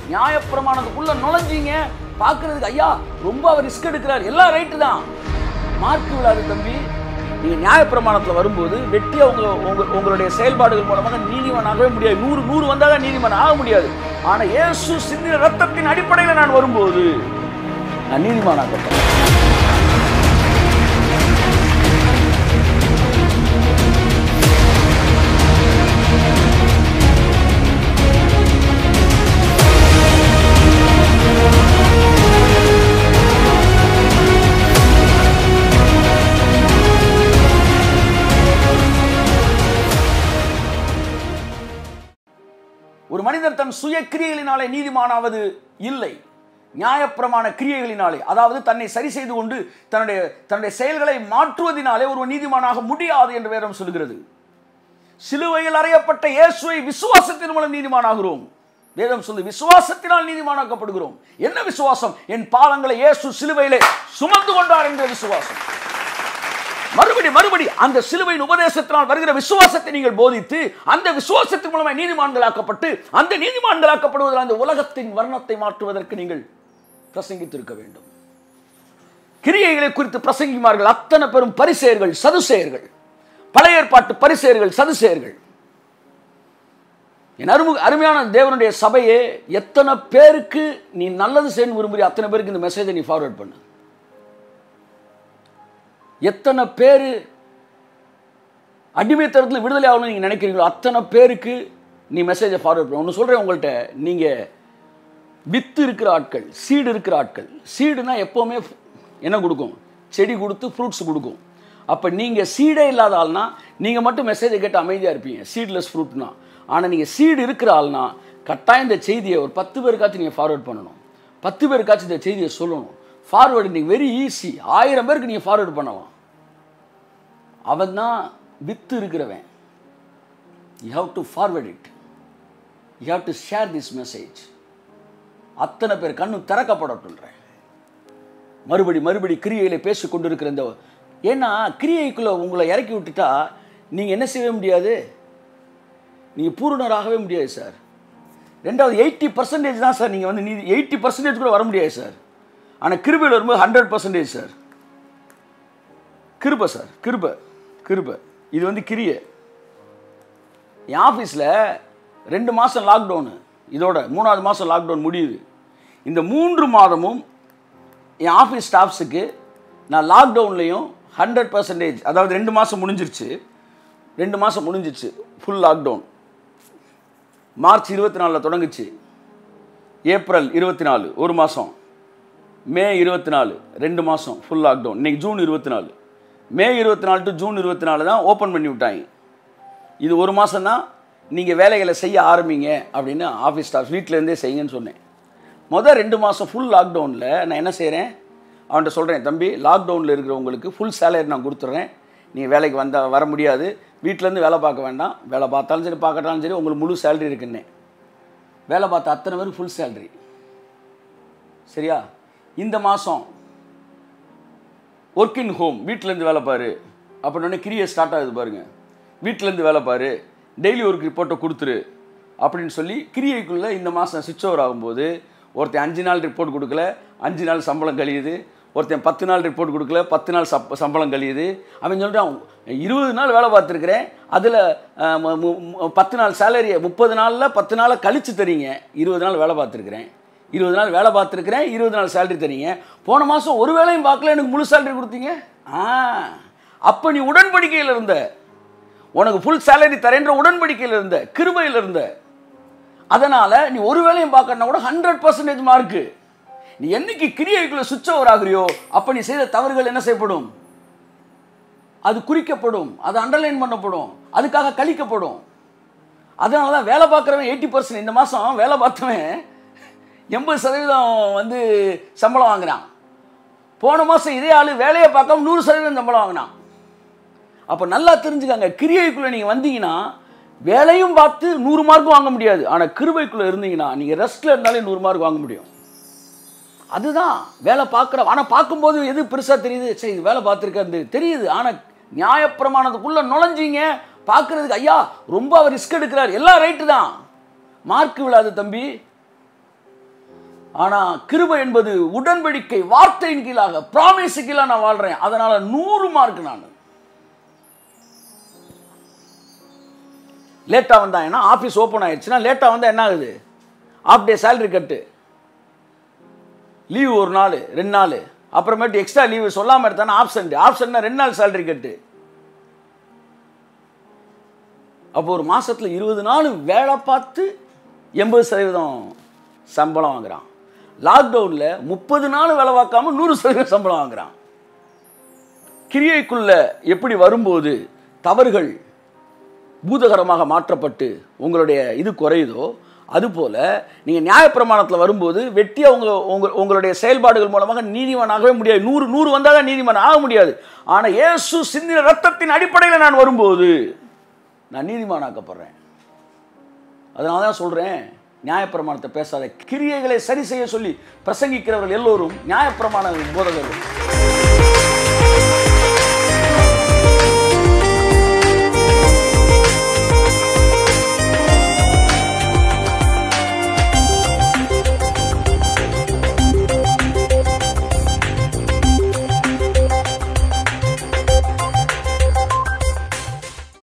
நியாயப்பிரமாணத்துக்குள்ள நுழைஞ்சீங்க பார்க்கிறதுக்கு ஐயா ரொம்ப அவர் ரிஸ்க் எடுக்கிறார் எல்லாம் ரைட்டு தான் மார்க் விழாது தம்பி நீங்க நியாயப்பிரமாணத்துல வரும்போது வெட்டியா உங்க உங்க உங்களுடைய செயல்பாடுகள் மூலமாக நீதிமான் ஆகவே முடியாது நூறு நூறு வந்தாதான் நீதிமான் ஆக முடியாது ஆனா இயேசு சிந்தின ரத்தத்தின் அடிப்படையில் நான் வரும்போது நான் நீதிமான் ஆக்கப்பட்டேன் ஒரு மனிதர் தன் சுய கிரியைகளினாலே நீதிமானாவது இல்லை நியாயப்பிரமாண கிரியைகளினாலே அதாவது தன்னை சரி செய்து கொண்டு தன்னுடைய தன்னுடைய செயல்களை மாற்றுவதினாலே ஒரு நீதிமானாக முடியாது என்று வேதம் சொல்கிறது சிலுவையில் அறையப்பட்ட இயேசுவை விசுவாசத்தின் மூலம் நீதிமானாகிறோம் வேதம் சொல்லு விசுவாசத்தினால் நீதிமானாக்கப்படுகிறோம் என்ன விசுவாசம் என் பாவங்களை இயேசு சிலுவையிலே சுமந்து கொண்டார் என்ற விசுவாசம் மறுபடி மறுபடி அந்த சிலுவையின் உபதேசத்தினால் வருகிற விசுவாசத்தை நீங்கள் போதித்து அந்த விசுவாசத்தின் மூலமாக நீதிமான்களாக்கப்பட்டு அந்த நீதிமான்களாக்கப்படுவதில் அந்த உலகத்தின் வர்ணத்தை மாற்றுவதற்கு நீங்கள் பிரசங்கித்திருக்க வேண்டும் கிரியைகளை குறித்து பிரசங்கிமார்கள் அத்தனை பெரும் பரிசெயர்கள் சதுசெயர்கள் பழைய ஏற்பாட்டு பரிசெயர்கள் சதுசெயர்கள் என் அருமு அருமையான தேவனுடைய சபையே எத்தனை பேருக்கு நீ நல்லது செய்யணும் விரும்புறிய அத்தனை பேருக்கு இந்த மெசேஜை நீ ஃபார்வர்ட் பண்ணு எத்தனை பேர் அடிமைத்தனத்தில் விடுதலை ஆகணும்னு நீங்கள் நினைக்கிறீங்களோ அத்தனை பேருக்கு நீ மெசேஜை ஃபார்வர்ட் பண்ண ஒன்று சொல்கிறேன் உங்கள்கிட்ட நீங்கள் வித்து இருக்கிற ஆட்கள் சீடு இருக்கிற ஆட்கள் சீடுனா எப்போவுமே என்ன கொடுக்கும் செடி கொடுத்து ஃப்ரூட்ஸ் கொடுக்கும் அப்போ நீங்கள் சீடே இல்லாத ஆள்னா நீங்கள் மட்டும் மெசேஜை கேட்டு அமைதியாக இருப்பீங்க சீட்லெஸ் ஃப்ரூட்னா ஆனால் நீங்கள் சீடு இருக்கிற ஆள்னா கட்டாயம் இந்த செய்தியை ஒரு பத்து பேருக்காச்சும் நீங்கள் ஃபார்வர்ட் பண்ணணும் பத்து பேருக்காச்சும் இந்த செய்தியை சொல்லணும் ஃபார்வர்டு நீங்கள் வெரி ஈஸி ஆயிரம் பேருக்கு நீங்கள் ஃபார்வர்டு பண்ணலாம் அவன் தான் வித்து இருக்கிறவன் you have to forward it you have to share this message அத்தனை பேர் கண்ணு திறக்கப்படட்டுன்றேன் மறுபடி மறுபடி கிரியையில் பேசி கொண்டிருக்கிற இந்த ஏன்னா கிரியைக்குள்ளே உங்களை இறக்கி விட்டுட்டா நீங்கள் என்ன செய்ய முடியாது நீங்கள் பூரணராகவே முடியாது சார் ரெண்டாவது எயிட்டி பர்சன்டேஜ் தான் சார் நீங்கள் வந்து நீதி எயிட்டி பர்சன்டேஜ் கூட வர முடியாது சார் ஆனால் கிருபையில் வரும்போது ஹண்ட்ரட் பர்சன்டேஜ் சார் கிருபை சார் கிருபை கிருபை இது வந்து கிரியை என் ஆஃபீஸில் ரெண்டு மாதம் லாக்டவுனு இதோட மூணாவது மாதம் லாக்டவுன் முடியுது இந்த மூன்று மாதமும் என் ஆஃபீஸ் ஸ்டாஃப்ஸுக்கு நான் லாக்டவுன்லேயும் ஹண்ட்ரட் பர்சன்டேஜ் அதாவது ரெண்டு மாதம் முடிஞ்சிருச்சு ரெண்டு மாதம் முடிஞ்சிருச்சு ஃபுல் லாக்டவுன் மார்ச் இருபத்தி நாலில் தொடங்குச்சு ஏப்ரல் இருபத்தி நாலு ஒரு மாதம் மே இருபத்தி நாலு ரெண்டு மாதம் ஃபுல் லாக்டவுன் இன்னைக்கு ஜூன் இருபத்தி நாலு மே இருபத்தி நாலு டு ஜூன் இருபத்தி நாலு தான் ஓப்பன் பண்ணி விட்டாங்க இது ஒரு மாதம் தான் நீங்கள் வேலைகளை செய்ய ஆரம்பிங்க அப்படின்னு ஆஃபீஸ் ஸ்டாஃப் வீட்டிலேருந்தே செய்யுங்கன்னு சொன்னேன் மொதல் ரெண்டு மாதம் ஃபுல் லாக்டவுனில் நான் என்ன செய்கிறேன் அவன்கிட்ட சொல்கிறேன் தம்பி லாக்டவுனில் இருக்கிறவங்களுக்கு ஃபுல் சேலரி நான் கொடுத்துட்றேன் நீங்கள் வேலைக்கு வந்த வர முடியாது வீட்டிலேருந்து வேலை பார்க்க வேண்டாம் வேலை பார்த்தாலும் சரி பார்க்கட்டாலும் சரி உங்களுக்கு முழு சேலரி இருக்குன்னே வேலை பார்த்த அத்தனை பேருக்கு ஃபுல் சேலரி சரியா இந்த மாதம் ஒர்க் இன் ஹோம் வீட்டிலேருந்து வேலை பாரு அப்படின்னு கிரியை ஸ்டார்ட் ஆகுது பாருங்க வீட்டிலேருந்து வேலை பாரு டெய்லி ஒர்க் ரிப்போர்ட்டை கொடுத்துரு அப்படின்னு சொல்லி கிரியைக்குள்ளே இந்த மாதம் சுவிட்ச் ஓவர் ஆகும்போது ஒருத்தன் அஞ்சு நாள் ரிப்போர்ட் கொடுக்கல அஞ்சு நாள் சம்பளம் கழியுது ஒருத்தன் பத்து நாள் ரிப்போர்ட் கொடுக்கல பத்து நாள் சப் சம்பளம் கழியுது அவன் சொல்கிறான் இருபது நாள் வேலை பார்த்துருக்குறேன் அதில் பத்து நாள் சேலரியை முப்பது நாளில் பத்து நாளை கழித்து தரீங்க இருபது நாள் வேலை பார்த்துருக்குறேன் இருபது நாள் வேலை பார்த்துருக்குறேன் இருபது நாள் சேலரி தரீங்க போன மாதம் ஒரு வேலையும் பார்க்கல எனக்கு முழு சேலரி கொடுத்தீங்க ஆ அப்போ நீ உடன்படிக்கையில் இருந்த உனக்கு ஃபுல் சேலரி தரேன்ற உடன்படிக்கையில் இருந்த கிருபையில் இருந்த அதனால் நீ ஒரு வேலையும் பார்க்கறனா கூட ஹண்ட்ரட் பர்சன்டேஜ் மார்க்கு நீ என்னைக்கு கிரியைக்குள்ள சுவிட்ச் ஓவர் ஆகுறியோ அப்போ நீ செய்த தவறுகள் என்ன செய்யப்படும் அது குறிக்கப்படும் அது அண்டர்லைன் பண்ணப்படும் அதுக்காக கழிக்கப்படும் அதனால தான் வேலை பார்க்குறவன் எயிட்டி பர்சன்ட் இந்த மாதம் வேலை பார்த்தவன் எண்பது சதவீதம் வந்து சம்பளம் வாங்குறான் போன மாதம் இதே ஆள் வேலையை பார்க்காம நூறு சதவீதம் சம்பளம் வாங்கினான் அப்போ நல்லா தெரிஞ்சுக்கங்க கிரியைக்குள்ளே நீங்கள் வந்தீங்கன்னா வேலையும் பார்த்து நூறு மார்க் வாங்க முடியாது ஆனால் கிருபைக்குள்ளே இருந்தீங்கன்னா நீங்கள் ரெஸ்ட்டில் இருந்தாலே நூறு மார்க் வாங்க முடியும் அதுதான் வேலை பார்க்குற ஆனால் பார்க்கும்போது எது பெருசாக தெரியுது சரி இது வேலை பார்த்துருக்காரு தெரியுது ஆனால் நியாயப்பிரமாணத்துக்குள்ளே நுழைஞ்சிங்க பார்க்குறதுக்கு ஐயா ரொம்ப அவர் ரிஸ்க் எடுக்கிறார் எல்லாம் ரைட்டு தான் மார்க் விழாது தம்பி ஆனால் கிருபை என்பது உடன்படிக்கை வார்த்தையின் கீழாக ப்ராமிஸு கீழாக நான் வாழ்கிறேன் அதனால் நூறு மார்க் நான் லேட்டாக வந்தாங்கன்னா ஆஃபீஸ் ஓப்பன் ஆயிடுச்சுன்னா லேட்டாக வந்தால் என்ன ஆகுது half day salary cut leave ஒரு நாள் ரெண்டு நாள் அப்புறமேட்டு எக்ஸ்ட்ரா லீவு சொல்லாமல் எடுத்தானா ஆப்சண்ட் ஆப்சண்ட்னா ரெண்டு நாள் சேலரி கட்டு அப்போ ஒரு மாசத்துல இருபது நாள் வேலை பார்த்து எண்பது சதவீதம் சம்பளம் வாங்குறான் லாக்டவுனில் முப்பது நாள் வேலை பார்க்காம நூறு சதவீதம் சம்பளம் வாங்குறான் கிரியைக்குள்ள எப்படி வரும்போது தவறுகள் பூதகரமாக மாற்றப்பட்டு உங்களுடைய இது குறையுதோ அதுபோல நீங்கள் நியாயப்பிரமாணத்தில் வரும்போது வெட்டி அவங்க உங்க உங்களுடைய செயல்பாடுகள் மூலமாக நீதிமானாகவே முடியாது நூறு நூறு வந்தால் தான் நீதிமான் ஆக முடியாது ஆனால் இயேசு சிந்தின ரத்தத்தின் அடிப்படையில் நான் வரும்போது நான் நீதிமானாக்கப்படுறேன் அதனால தான் சொல்கிறேன் நியாயப்பிரமாணத்தை பேசாத கிரியைகளை சரி செய்ய சொல்லி பிரசங்கிக்கிறவர்கள் எல்லோரும் நியாயப்பிரமாண போதகர்கள்